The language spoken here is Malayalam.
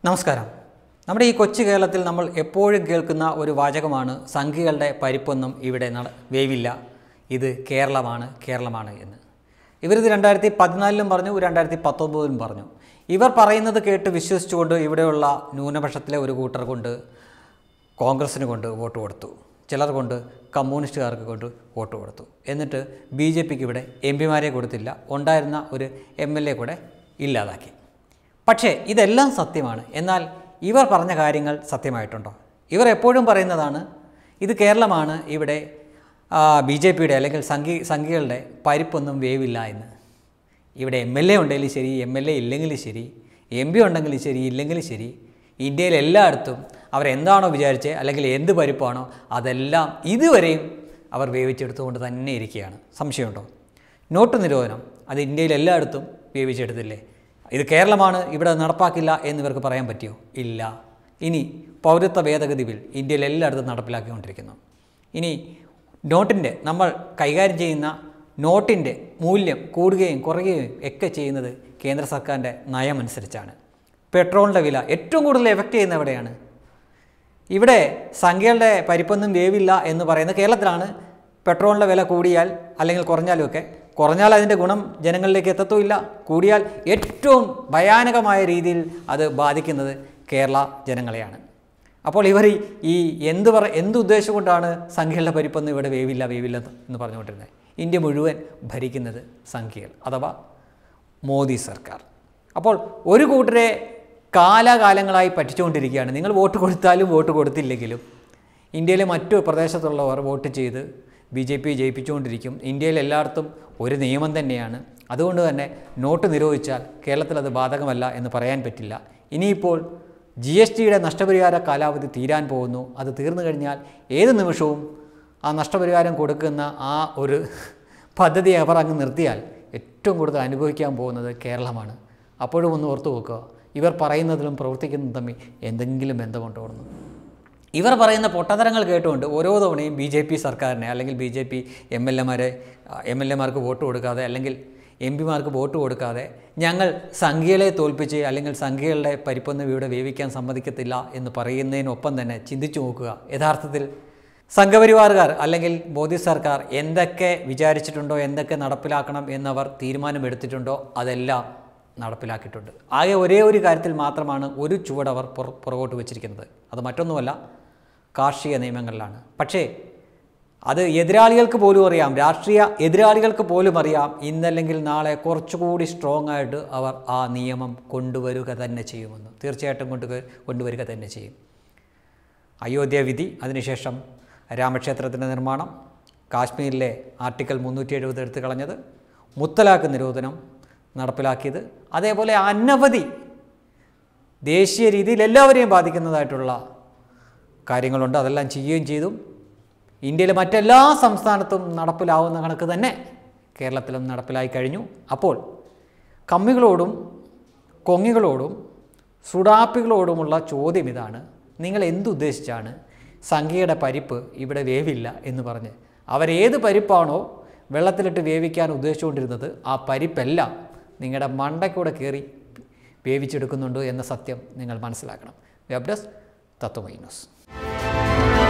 നമസ്കാരം നമ്മുടെ ഈ കൊച്ചു കേരളത്തിൽ നമ്മൾ എപ്പോഴും കേൾക്കുന്ന ഒരു വാചകമാണ് സംഘികളുടെ പരിപ്പൊന്നും ഇവിടെ നട വേവില്ല ഇത് കേരളമാണ് കേരളമാണ് എന്ന് ഇവരിത് രണ്ടായിരത്തി പതിനാലിലും പറഞ്ഞു രണ്ടായിരത്തി പത്തൊമ്പതിലും പറഞ്ഞു ഇവർ പറയുന്നത് കേട്ട് വിശ്വസിച്ചുകൊണ്ട് ഇവിടെയുള്ള ന്യൂനപക്ഷത്തിലെ ഒരു കൂട്ടർ കൊണ്ട് കോൺഗ്രസ്സിന് കൊണ്ട് വോട്ട് കൊടുത്തു ചിലർ കൊണ്ട് കമ്മ്യൂണിസ്റ്റുകാർക്ക് കൊണ്ട് വോട്ട് കൊടുത്തു എന്നിട്ട് ബി ജെ പിക്ക് ഇവിടെ എം പിമാരെ കൊടുത്തില്ല ഉണ്ടായിരുന്ന ഒരു എം എൽ എ കൂടെ ഇല്ലാതാക്കി പക്ഷേ ഇതെല്ലാം സത്യമാണ് എന്നാൽ ഇവർ പറഞ്ഞ കാര്യങ്ങൾ സത്യമായിട്ടുണ്ടോ ഇവർ എപ്പോഴും പറയുന്നതാണ് ഇത് കേരളമാണ് ഇവിടെ ബി ജെ പിയുടെ അല്ലെങ്കിൽ സംഘി സംഘികളുടെ പരിപ്പൊന്നും വേവില്ല എന്ന് ഇവിടെ എം എൽ എ ഉണ്ടെങ്കിലും ശരി എം എൽ എ ഇല്ലെങ്കിലും ശരി എം പി ഉണ്ടെങ്കിലും ശരി ഇല്ലെങ്കിലും ശരി ഇന്ത്യയിൽ എല്ലായിടത്തും അവരെന്താണോ വിചാരിച്ചത് അല്ലെങ്കിൽ എന്ത് പരിപ്പാണോ അതെല്ലാം ഇതുവരെയും അവർ വേവിച്ചെടുത്തുകൊണ്ട് തന്നെ ഇരിക്കുകയാണ് സംശയമുണ്ടോ നോട്ട് നിരോധനം അത് ഇന്ത്യയിൽ എല്ലായിടത്തും വേവിച്ചെടുത്തില്ലേ ഇത് കേരളമാണ് ഇവിടെ നടപ്പാക്കില്ല എന്നിവർക്ക് പറയാൻ പറ്റിയോ ഇല്ല ഇനി പൗരത്വ ഭേദഗതി ബിൽ ഇന്ത്യയിൽ എല്ലായിടത്തും നടപ്പിലാക്കിക്കൊണ്ടിരിക്കുന്നു ഇനി നോട്ടിൻ്റെ നമ്മൾ കൈകാര്യം ചെയ്യുന്ന നോട്ടിൻ്റെ മൂല്യം കൂടുകയും കുറയുകയും ഒക്കെ ചെയ്യുന്നത് കേന്ദ്ര സർക്കാരിൻ്റെ നയമനുസരിച്ചാണ് പെട്രോളിൻ്റെ വില ഏറ്റവും കൂടുതൽ എഫക്റ്റ് ചെയ്യുന്ന എവിടെയാണ് ഇവിടെ സംഖ്യകളുടെ പരിപ്പൊന്നും വേവില്ല എന്ന് പറയുന്ന കേരളത്തിലാണ് പെട്രോളിൻ്റെ വില കൂടിയാൽ അല്ലെങ്കിൽ കുറഞ്ഞാലുമൊക്കെ കുറഞ്ഞാൽ അതിൻ്റെ ഗുണം ജനങ്ങളിലേക്ക് എത്തത്തുമില്ല കൂടിയാൽ ഏറ്റവും ഭയാനകമായ രീതിയിൽ അത് ബാധിക്കുന്നത് കേരള ജനങ്ങളെയാണ് അപ്പോൾ ഇവർ ഈ- ഈ എന്ത് പറ എന്ത് ഉദ്ദേശം കൊണ്ടാണ് സംഖ്യകളുടെ പരിപ്പൊന്നും ഇവിടെ വേവില്ല വേവില്ല എന്ന് പറഞ്ഞുകൊണ്ടിരുന്നത് ഇന്ത്യ മുഴുവൻ ഭരിക്കുന്നത് സംഖ്യകൾ അഥവാ മോദി സർക്കാർ അപ്പോൾ ഒരു കൂട്ടരെ കാലാകാലങ്ങളായി പറ്റിച്ചുകൊണ്ടിരിക്കുകയാണ് നിങ്ങൾ വോട്ട് കൊടുത്താലും വോട്ട് കൊടുത്തില്ലെങ്കിലും ഇന്ത്യയിലെ മറ്റു പ്രദേശത്തുള്ളവർ വോട്ട് ചെയ്ത് ബി ജെ പി ജയിപ്പിച്ചുകൊണ്ടിരിക്കും ഇന്ത്യയിൽ എല്ലായിടത്തും ഒരു നിയമം തന്നെയാണ് അതുകൊണ്ട് തന്നെ നോട്ട് നിരോധിച്ചാൽ കേരളത്തിൽ അത് ബാധകമല്ല എന്ന് പറയാൻ പറ്റില്ല ഇനിയിപ്പോൾ ജി എസ് ടിയുടെ നഷ്ടപരിഹാര കാലാവധി തീരാൻ പോകുന്നു അത് തീർന്നു കഴിഞ്ഞാൽ ഏത് നിമിഷവും ആ നഷ്ടപരിഹാരം കൊടുക്കുന്ന ആ ഒരു പദ്ധതി അവർ അങ്ങ് നിർത്തിയാൽ ഏറ്റവും കൂടുതൽ അനുഭവിക്കാൻ പോകുന്നത് കേരളമാണ് അപ്പോഴും ഒന്ന് ഓർത്തു നോക്കുക ഇവർ പറയുന്നതിലും പ്രവർത്തിക്കുന്നതും തമ്മിൽ എന്തെങ്കിലും ബന്ധമുണ്ടോന്ന് ഇവർ പറയുന്ന പൊട്ടത്തരങ്ങൾ കേട്ടുകൊണ്ട് ഓരോ തവണയും ബി ജെ പി സർക്കാരിനെ അല്ലെങ്കിൽ B J P M L എമാരെ എം എൽ എമാർക്ക് വോട്ട് കൊടുക്കാതെ അല്ലെങ്കിൽ എം പിമാർക്ക് വോട്ട് കൊടുക്കാതെ ഞങ്ങൾ സംഖ്യകളെ തോൽപ്പിച്ച് അല്ലെങ്കിൽ സംഖ്യകളുടെ പരിപ്പൊന്നും ഇവിടെ വേവിക്കാൻ സമ്മതിക്കത്തില്ല എന്ന് പറയുന്നതിനൊപ്പം തന്നെ ചിന്തിച്ചു നോക്കുക യഥാർത്ഥത്തിൽ സംഘപരിവാറുകാർ അല്ലെങ്കിൽ മോദി സർക്കാർ എന്തൊക്കെ വിചാരിച്ചിട്ടുണ്ടോ എന്തൊക്കെ നടപ്പിലാക്കണം എന്നവർ തീരുമാനമെടുത്തിട്ടുണ്ടോ അതെല്ലാം നടപ്പിലാക്കിയിട്ടുണ്ട് ആകെ ഒരേ ഒരു കാര്യത്തിൽ മാത്രമാണ് ഒരു ചുവടവർ പുറ പുറകോട്ട് വെച്ചിരിക്കുന്നത് അത് മറ്റൊന്നുമല്ല കാർഷിക നിയമങ്ങളിലാണ് പക്ഷേ അത് എതിരാളികൾക്ക് പോലും അറിയാം രാഷ്ട്രീയ എതിരാളികൾക്ക് പോലും അറിയാം ഇന്നല്ലെങ്കിൽ നാളെ കുറച്ചുകൂടി സ്ട്രോങ് ആയിട്ട് അവർ ആ നിയമം കൊണ്ടുവരിക തന്നെ ചെയ്യുമെന്ന് തീർച്ചയായിട്ടും കൊണ്ട് കൊണ്ടുവരിക തന്നെ ചെയ്യും അയോധ്യ വിധി അതിനുശേഷം രാമക്ഷേത്രത്തിൻ്റെ നിർമ്മാണം കാശ്മീരിലെ ആർട്ടിക്കൽ മുന്നൂറ്റി എഴുപത് എടുത്തു കളഞ്ഞത് മുത്തലാഖ് നിരോധനം നടപ്പിലാക്കിയത് അതേപോലെ അനവധി ദേശീയ രീതിയിൽ എല്ലാവരെയും ബാധിക്കുന്നതായിട്ടുള്ള കാര്യങ്ങളുണ്ട് അതെല്ലാം ചെയ്യുകയും ചെയ്തു ഇന്ത്യയിലെ മറ്റെല്ലാ സംസ്ഥാനത്തും നടപ്പിലാവുന്ന കണക്ക് തന്നെ കേരളത്തിലും നടപ്പിലായി കഴിഞ്ഞു അപ്പോൾ കമ്മികളോടും കൊങ്ങികളോടും സുഡാപ്പികളോടുമുള്ള ചോദ്യം ഇതാണ് നിങ്ങൾ എന്തുദ്ദേശിച്ചാണ് സംഖ്യയുടെ പരിപ്പ് ഇവിടെ വേവില്ല എന്ന് പറഞ്ഞ് അവരേത് പരിപ്പാണോ വെള്ളത്തിലിട്ട് വേവിക്കാൻ ഉദ്ദേശിച്ചുകൊണ്ടിരുന്നത് ആ പരിപ്പെല്ലാം നിങ്ങളുടെ മണ്ടയ്ക്കൂടെ കയറി വേവിച്ചെടുക്കുന്നുണ്ട് എന്ന സത്യം നിങ്ങൾ മനസ്സിലാക്കണം വെബ് ഡെസ്ക് തത്വമൈ ന്യൂസ്